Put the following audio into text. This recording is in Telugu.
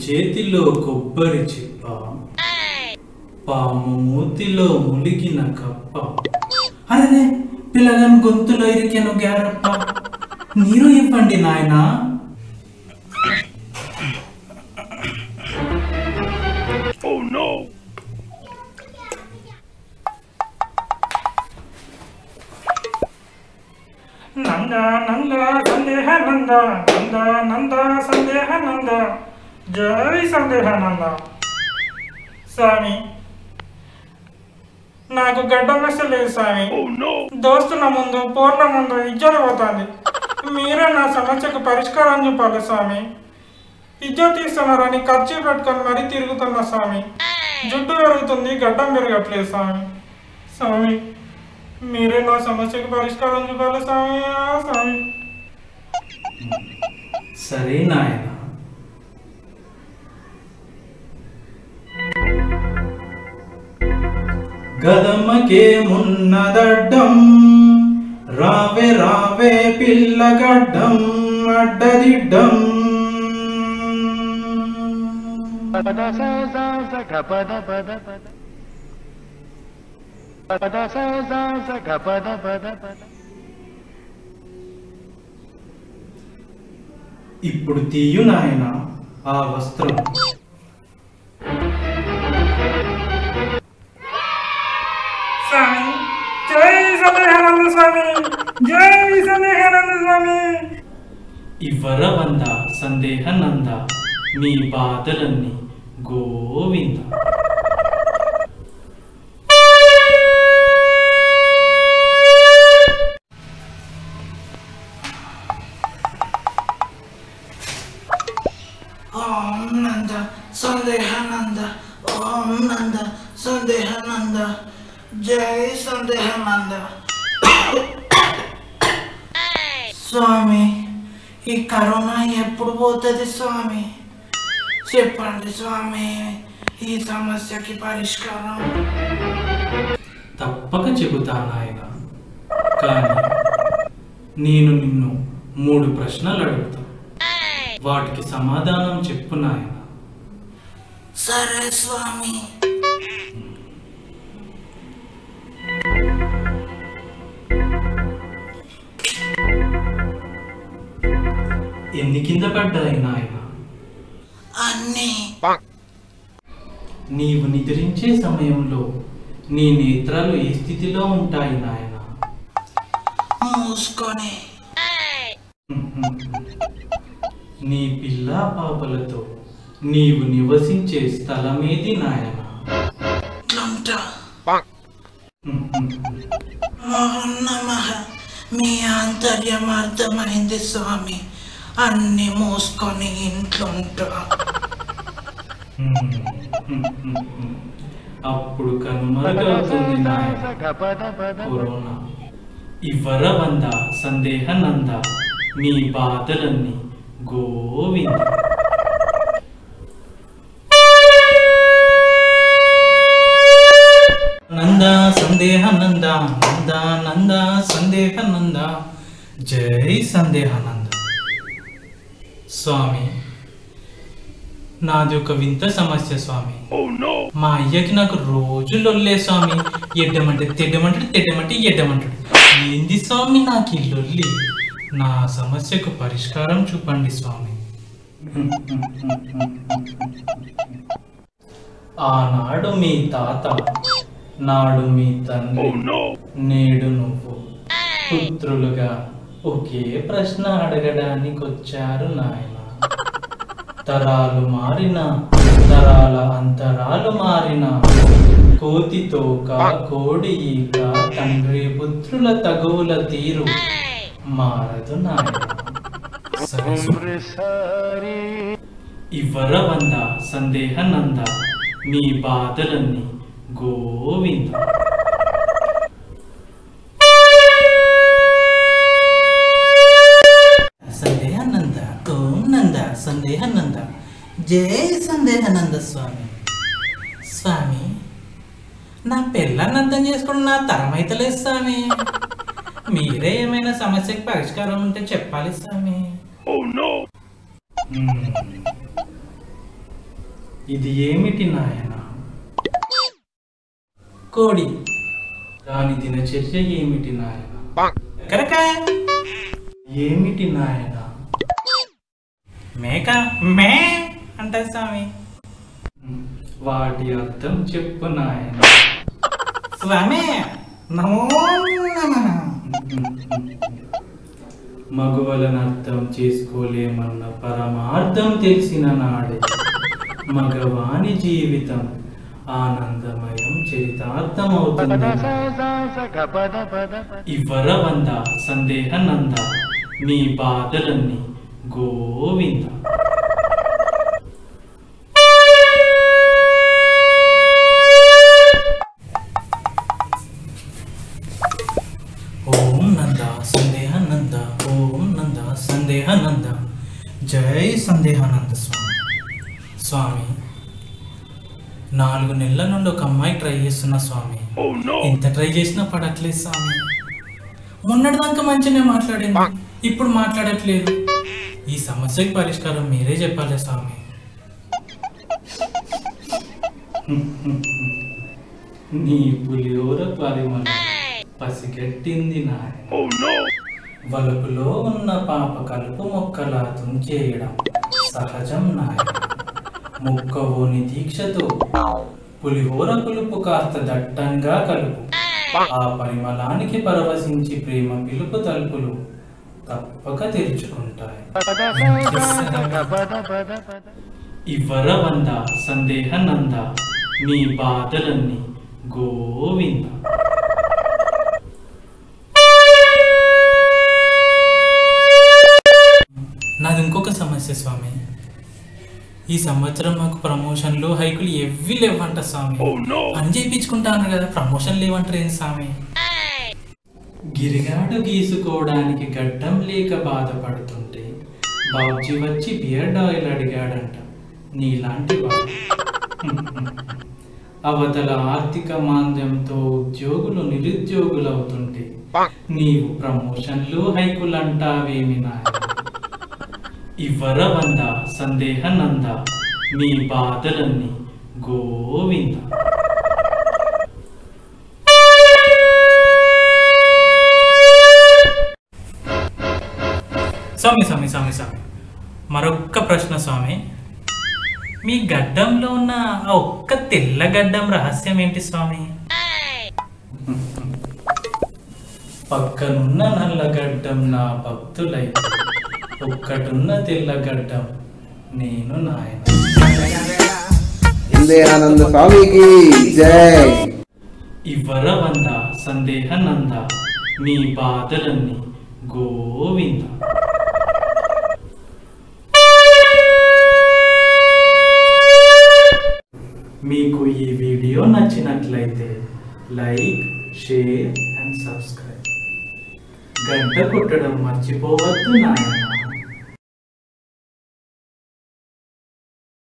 చేతిలో కొబ్బరి చిప్ప పాము మూతిలో ములిగిన కప్ప అరే పిల్లగాని గొంతులో ఇరికెను గ్యారప్ప నీరు ఇవ్వండి నాయనా నంద నంద సందేహ నంద నంద నంద సందేహ నంద జై సందేహ నంద స్వామి నాకు గడ్డం లేదు స్వామి దోస్తుల ముందు పూర్ణ ముందు ఇజ్జత పోతుంది మీరే నా సమస్యకు పరిష్కారం చెప్పాలి స్వామి ఇజ్జత్ తీస్తున్నారని ఖర్చు పెట్టుకొని మరీ తిరుగుతున్నా స్వామి జుట్టు పెరుగుతుంది గడ్డం పెరగట్లేదు స్వామి స్వామి మీరే నా సమస్యకు పరిష్కారం చూపాలి స్వామి ఆ స్వామి సరే నాయన గదమ్మకేమున్నదడ్డం రావే రావే పిల్లగడ్డం అడ్డదిడ్డం పద స స స గ పద పద పద పద స స స గ పద పద పద ఇప్పుడు తీయు నాయన ఆ వస్త్రం స్వామి జై సందేహానంద స్వామి జై సందేహానంద స్వామి ఇవ్వర వంద సందేహ నంద మీ బాధలన్నీ గోవింద ఓం నంద సందేహానంద ఓం నంద సందేహానంద జై సందేహానంద స్వామి ఈ కరోనా ఎప్పుడు పోతుంది స్వామి చెప్పండి స్వామి ఈ సమస్యకి పరిష్కారం తప్పక చెబుతా నాయన కానీ నేను నిన్ను మూడు ప్రశ్నలు అడుగుతా వాటికి సమాధానం చెప్పు నాయన సరే స్వామి ఎన్ని కింద పడ్డాయి నాయన అన్నీ నీవు నిద్రించే సమయంలో నీ నేత్రాలు ఏ స్థితిలో ఉంటాయి నాయన మూసుకొని నీ పిల్ల పాపలతో నీవు నివసించే స్థలమేది నాయన ఇట్లుంటా ఓం నమః మీ ఆంతర్యం అర్థమైంది స్వామి అన్ని మూసుకొని ఇంట్లుంటా అప్పుడు కనుమరుగవుతుంది నాయన గ పద పద కరోనా ఇవ్వర వంద సందేహ నంద మీ బాధలన్నీ గోవింద నంద సందేహ నంద నంద నంద సందేహ నంద జై సందేహానంద స్వామి నాది ఒక వింత సమస్య స్వామి మా అయ్యకి నాకు రోజు లొల్లే స్వామి ఎడ్డమంటే తెడ్డమంటాడు తెడ్డమంటే ఎడ్డమంటాడు ఏంది స్వామి నాకు ఈ లొల్లి నా సమస్యకు పరిష్కారం చూపండి స్వామి ఆనాడు మీ తాత నాడు మీ తండ్రి నేడు నువ్వు పుత్రులుగా ఒకే ప్రశ్న అడగడానికి వచ్చారు నాయన తరాలు మారిన తరాల అంతరాలు మారిన కోతి తోక కోడి ఈక తండ్రి పుత్రుల తగువుల తీరు మారదు నాయన సరే స్వామి. సారి ఇవ్వర వంద సందేహ నంద మీ బాధలన్నీ గోవింద సందేహానంద ఓం నంద సందేహానంద జై సందేహానంద స్వామి స్వామి నా పిల్లని అర్థం చేసుకోవడం నా తరం అయితే లేదు స్వామి మీరే ఏమైనా సమస్యకి పరిష్కారం ఉంటే చెప్పాలి స్వామి మ్మ్. ఇది ఏమిటి నాయన కోడి దాని దినచర్య ఏమిటి నాయన కనుక ఏమిటి నాయన మేక మే అంటారు స్వామి వాటి అర్థం చెప్పు నాయన స్వామి నమో నమః మగువలను అర్థం చేసుకోలేమన్న పరమార్థం తెలిసిన నాడే మగవాని జీవితం ఆనందమయం చరితార్థమవుతుంది ఇవ్వర వంద సందేహ నంద మీ బాధలన్నీ గోవింద ఓం నంద సందేహానంద ఓం నంద సందేహానంద జై సందేహానంద స్వామి స్వామి నాలుగు నెలల నుండి ఒక అమ్మాయి ట్రై చేస్తున్నా స్వామి ఎంత ట్రై చేసినా పడట్లేదు స్వామి మొన్నటిదాకా మంచిగానే మాట్లాడింది ఇప్పుడు మాట్లాడట్లేదు ఈ సమస్యకి పరిష్కారం మీరే చెప్పాలి స్వామి నీ పులిహోర పరిమళ పసిగట్టింది నాయన వలుపులో ఉన్న పాప కలుపు మొక్కలా తుంచేయడం సహజం నాయన ముక్కవోని దీక్షతో పులిహోర పులుపు కాస్త దట్టంగా కలుపు ఆ పరిమళానికి పరవశించి ప్రేమ పిలుపు తలుపులు తప్పక తెరుచుకుంటాయి ఇవ్వర వంద సందేహ నంద మీ బాధలన్నీ గోవింద నాది ఇంకొక సమస్య స్వామి ఈ సంవత్సరం మాకు ప్రమోషన్లు హైకులు ఎవ్వి లేవంట స్వామి పని చేయించుకుంటాను కదా ప్రమోషన్ లేవంటారు ఏం స్వామి గిరిగాడు గీసుకోవడానికి గడ్డం లేక బాధపడుతుంటే బాబ్జీ వచ్చి బియర్డ్ ఆయిల్ అడిగాడంట నీలాంటి వాడు అవతల ఆర్థిక మాంద్యంతో ఉద్యోగులు నిరుద్యోగులవుతుంటే నీవు ప్రమోషన్లు హైకులు అంటావేమి నాయన ఇవ్వర వంద సందేహ నంద మీ బాధలన్నీ గోవింద స్వామి స్వామి స్వామి స్వామి మరొక్క ప్రశ్న స్వామి మీ గడ్డంలో ఉన్న ఆ ఒక్క తెల్ల గడ్డం రహస్యం ఏంటి స్వామి పక్కనున్న నల్ల గడ్డం నా భక్తులైతే ఒక్కటున్న తెల్ల గడ్డం నేను నాయన ఇందేహానంద స్వామికి జై ఇవ్వర వంద సందేహ నంద మీ బాధలన్నీ గోవింద మీకు ఈ వీడియో నచ్చినట్లయితే లైక్ షేర్ అండ్ సబ్స్క్రైబ్ గంట కొట్టడం మర్చిపోవద్దు నాయన